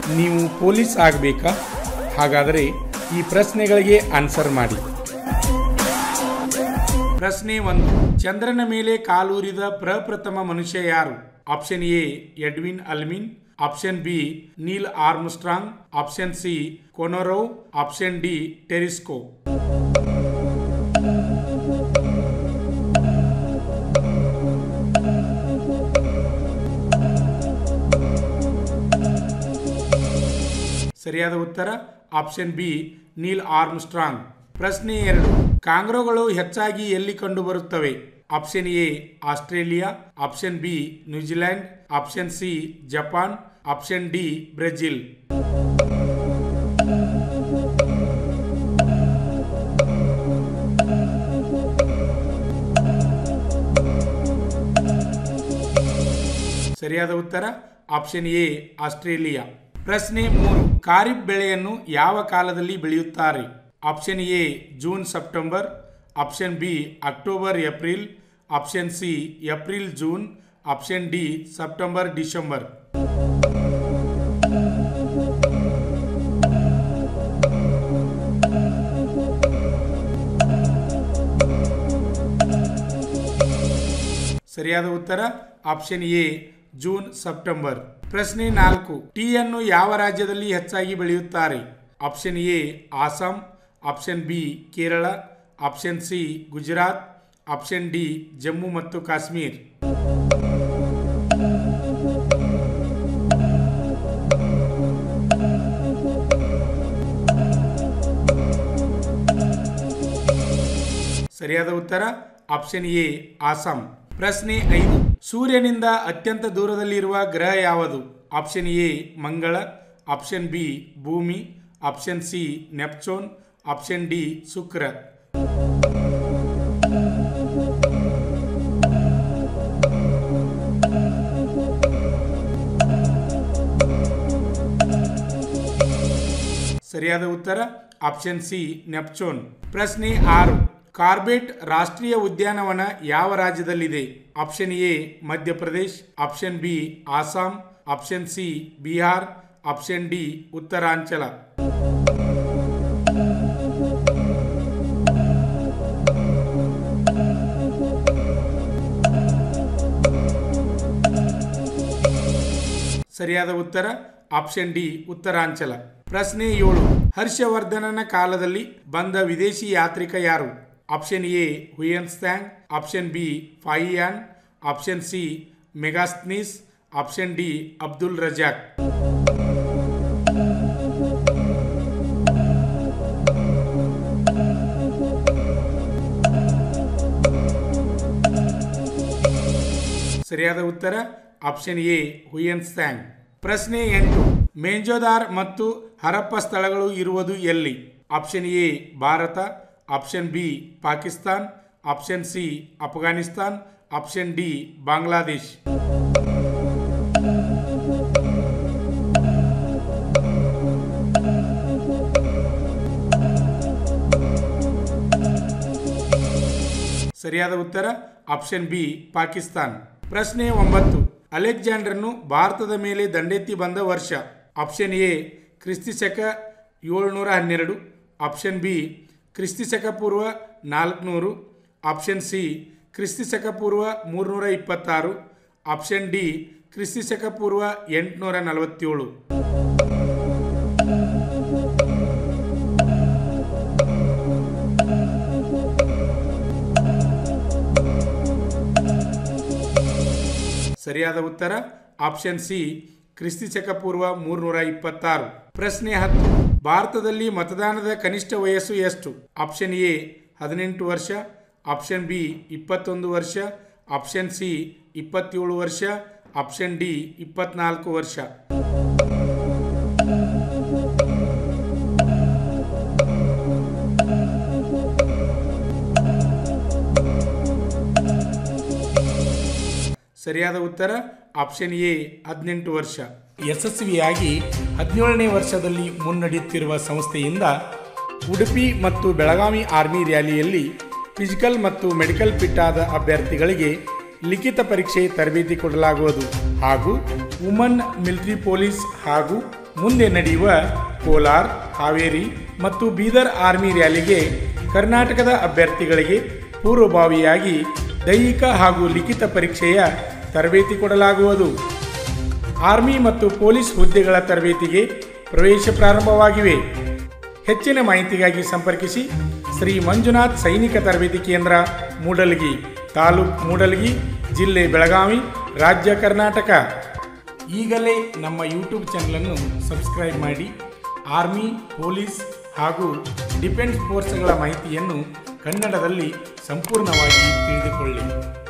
ನೀವು ಪೊಲೀಸ್ ಆಗಬೇಕಾ ಹಾಗಾದರೆ ಈ ಪ್ರಶ್ನೆಗಳಿಗೆ ಆನ್ಸರ್ ಮಾಡಿ ಪ್ರಶ್ನೆ ಒಂದು ಚಂದ್ರನ ಮೇಲೆ ಕಾಲೂರಿದ ಪ್ರಪ್ರಥಮ ಮನುಷ್ಯ ಯಾರು option A Edwin Aldrin option B Neil Armstrong option C Konorov option D Tereshkova ಸರಿಯಾದ ಉತ್ತರ ಆಪ್ಷನ್ ಬಿ ನೀಲ್ ಆರ್ಮ್ಸ್ಟ್ರಾಂಗ್ ಪ್ರಶ್ನೆ ಎರಡು ಕಾಂಗ್ರೋಗಳು ಹೆಚ್ಚಾಗಿ ಎಲ್ಲಿ ಕಂಡುಬರುತ್ತವೆ option A Australia option B New Zealand option C Japan option D Brazil ಸರಿಯಾದ ಉತ್ತರ ಆಪ್ಷನ್ ಎ ಆಸ್ಟ್ರೇಲಿಯಾ ಪ್ರಶ್ನೆ ಮೂರು ಖಾರಿಫ್ ಬೆಳೆಯನ್ನು ಯಾವ ಕಾಲದಲ್ಲಿ ಬೆಳೆಯುತ್ತಾರೆ option A June September option B October April option C April June option D September December ಸರಿಯಾದ ಉತ್ತರ ಆಪ್ಷನ್ ಎ ಜೂನ್ ಸೆಪ್ಟೆಂಬರ್ ಪ್ರಶ್ನೆ ನಾಲ್ಕು ಟೀಯನ್ನು ಯಾವ ರಾಜ್ಯದಲ್ಲಿ ಹೆಚ್ಚಾಗಿ ಬೆಳೆಯುತ್ತಾರೆ option A Assam option B Kerala option C Gujarat option D Jammu ಮತ್ತು ಕಾಶ್ಮೀರ್ ಸರಿಯಾದ ಉತ್ತರ ಆಪ್ಷನ್ ಎ ಆಸಾಂ ಪ್ರಶ್ನೆ ಐದು ಸೂರ್ಯನಿಂದ ಅತ್ಯಂತ ದೂರದಲ್ಲಿರುವ ಗ್ರಹ ಯಾವುದು option A Mangala option B ಭೂಮಿ option C Neptune option D Shukra ಸರಿಯಾದ ಉತ್ತರ ಆಪ್ಷನ್ ಸಿ ನೆಪ್ಚೂನ್ ಪ್ರಶ್ನೆ ಆರು ಕಾರ್ಬೆಟ್ ರಾಷ್ಟ್ರೀಯ ಉದ್ಯಾನವನ ಯಾವ ರಾಜ್ಯದಲ್ಲಿದೆ option A Madhya Pradesh option B Assam option C Bihar option D Uttaranchal ಸರಿಯಾದ ಉತ್ತರ ಆಪ್ಷನ್ ಡಿ ಉತ್ತರಾಂಚಲ ಪ್ರಶ್ನೆ ಏಳು ಹರ್ಷವರ್ಧನನ ಕಾಲದಲ್ಲಿ ಬಂದ ವಿದೇಶಿ ಯಾತ್ರಿಕ ಯಾರು option A Hiuen Tsang option B Fahien option C Megasthenes option D Abdul Razzaq ಸರಿಯಾದ ಉತ್ತರ ಆಪ್ಷನ್ ಎ ಹುಯನ್ ಸ್ಟ್ಯಾಂಗ್ ಪ್ರಶ್ನೆ ಎಂಟು ಮೇಂಜೋದಾರ್ ಮತ್ತು ಹರಪ್ಪ ಸ್ಥಳಗಳು ಇರುವುದು ಎಲ್ಲಿ option A Bharat option B Pakistan option C Afghanistan option D Bangladesh ಸರಿಯಾದ ಉತ್ತರ ಆಪ್ಷನ್ ಬಿ ಪಾಕಿಸ್ತಾನ್ ಪ್ರಶ್ನೆ ಒಂಬತ್ತು ಅಲೆಕ್ಸಾಂಡರ್ನು ಭಾರತದ ಮೇಲೆ ದಂಡೆತ್ತಿ ಬಂದ ವರ್ಷ ಆಪ್ಷನ್ ಎ ಕ್ರಿಸ್ತಿ ಶಕ ಏಳ್ನೂರ ಹನ್ನೆರಡು ಆಪ್ಷನ್ ಬಿ ಕ್ರಿಸ್ತಿ ಶಕ ಪೂರ್ವ ನಾಲ್ಕುನೂರು ಆಪ್ಷನ್ ಸಿ ಕ್ರಿಸ್ತಿ ಶಕ ಪೂರ್ವ ಮೂರುನೂರ ಇಪ್ಪತ್ತಾರು ಆಪ್ಷನ್ ಡಿ ಕ್ರಿಸ್ತಿ ಶಕ ಪೂರ್ವ ಎಂಟುನೂರ ನಲವತ್ತೇಳು ಸರಿಯಾದ ಉತ್ತರ ಆಪ್ಷನ್ ಸಿ ಕ್ರಿಸ್ತಿ ಶಕ ಪೂರ್ವ ಮೂರ್ನೂರ ಇಪ್ಪತ್ತಾರು ಪ್ರಶ್ನೆ ಹತ್ತು ಭಾರತದಲ್ಲಿ ಮತದಾನದ ಕನಿಷ್ಠ ವಯಸ್ಸು ಎಷ್ಟು ಆಪ್ಷನ್ ಎ ಹದಿನೆಂಟು ವರ್ಷ ಆಪ್ಷನ್ ಬಿ ಇಪ್ಪತ್ತೊಂದು ವರ್ಷ ಆಪ್ಷನ್ ಸಿ ಇಪ್ಪತ್ತೇಳು ವರ್ಷ ಆಪ್ಷನ್ ಡಿ ಇಪ್ಪತ್ನಾಲ್ಕು ವರ್ಷ ಸರಿಯಾದ ಉತ್ತರ ಆಪ್ಷನ್ ಎ ಹದಿನೆಂಟು ವರ್ಷ ಯಶಸ್ವಿಯಾಗಿ ಹದಿನೇಳನೇ ವರ್ಷದಲ್ಲಿ ಮುನ್ನಡೆಯುತ್ತಿರುವ ಸಂಸ್ಥೆಯಿಂದ ಉಡುಪಿ ಮತ್ತು ಬೆಳಗಾವಿ ಆರ್ಮಿ ರ್ಯಾಲಿಯಲ್ಲಿ ಫಿಸಿಕಲ್ ಮತ್ತು ಮೆಡಿಕಲ್ ಫಿಟ್ ಆದ ಅಭ್ಯರ್ಥಿಗಳಿಗೆ ಲಿಖಿತ ಪರೀಕ್ಷೆ ತರಬೇತಿ ಕೊಡಲಾಗುವುದು ಹಾಗೂ ವುಮನ್ ಮಿಲಿಟರಿ ಪೊಲೀಸ್ ಹಾಗೂ ಮುಂದೆ ನಡೆಯುವ ಕೋಲಾರ್ ಹಾವೇರಿ ಮತ್ತು ಬೀದರ್ ಆರ್ಮಿ ರ್ಯಾಲಿಗೆ ಕರ್ನಾಟಕದ ಅಭ್ಯರ್ಥಿಗಳಿಗೆ ಪೂರ್ವಭಾವಿಯಾಗಿ ದೈಹಿಕ ಹಾಗೂ ಲಿಖಿತ ಪರೀಕ್ಷೆಯ ತರಬೇತಿ ಕೊಡಲಾಗುವುದು ಆರ್ಮಿ ಮತ್ತು ಪೊಲೀಸ್ ಹುದ್ದೆಗಳ ತರಬೇತಿಗೆ ಪ್ರವೇಶ ಪ್ರಾರಂಭವಾಗಿವೆ ಹೆಚ್ಚಿನ ಮಾಹಿತಿಗಾಗಿ ಸಂಪರ್ಕಿಸಿ ಶ್ರೀ ಮಂಜುನಾಥ್ ಸೈನಿಕ ತರಬೇತಿ ಕೇಂದ್ರ ಮೂಡಲಗಿ ತಾಲೂಕ್ ಮೂಡಲಗಿ ಜಿಲ್ಲೆ ಬೆಳಗಾವಿ ರಾಜ್ಯ ಕರ್ನಾಟಕ ಈಗಲೇ ನಮ್ಮ ಯೂಟ್ಯೂಬ್ ಚಾನಲನ್ನು ಸಬ್ಸ್ಕ್ರೈಬ್ ಮಾಡಿ ಆರ್ಮಿ ಪೊಲೀಸ್ ಹಾಗೂ ಡಿಫೆನ್ಸ್ ಫೋರ್ಸ್ಗಳ ಮಾಹಿತಿಯನ್ನು ಕನ್ನಡದಲ್ಲಿ ಸಂಪೂರ್ಣವಾಗಿ ತಿಳಿದುಕೊಳ್ಳಿ